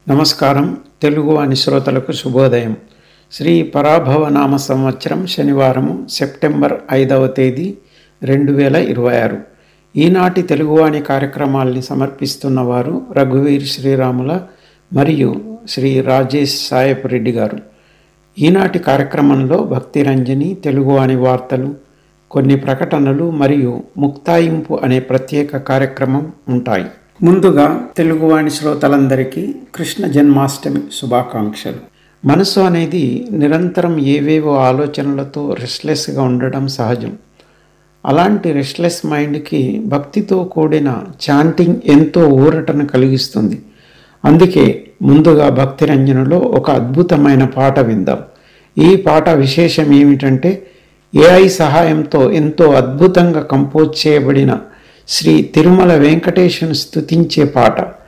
నమస్కారం తెలుగు అని శ్రోతలకు శుభోదయం శ్రీ పరాభవ నామ సంవత్సరం శనివారము సెప్టెంబర్ ఐదవ తేదీ రెండు వేల ఇరవై ఆరు ఈనాటి తెలుగువాణి కార్యక్రమాల్ని సమర్పిస్తున్న వారు రఘువీర్ శ్రీరాముల మరియు శ్రీ రాజేష్ సాయప్ రెడ్డి గారు ఈనాటి కార్యక్రమంలో భక్తి రంజని తెలుగువాణి వార్తలు కొన్ని ప్రకటనలు మరియు ముక్తాయింపు అనే ప్రత్యేక కార్యక్రమం ఉంటాయి ముందుగా తెలుగువాణి శ్రోతలందరికీ కృష్ణ జన్మాష్టమి శుభాకాంక్షలు మనసు అనేది నిరంతరం ఏవేవో ఆలోచనలతో రెస్ట్లెస్గా ఉండడం సహజం అలాంటి రెస్ట్లెస్ మైండ్కి భక్తితో కూడిన చాంటింగ్ ఎంతో ఊరటను కలిగిస్తుంది అందుకే ముందుగా భక్తి రంజనలో ఒక అద్భుతమైన పాట విందాం ఈ పాట విశేషం ఏమిటంటే ఏఐ సహాయంతో ఎంతో అద్భుతంగా కంపోజ్ చేయబడిన శ్రీ తిరుమల వెంకటేశ్వరుని స్తుతించే పాట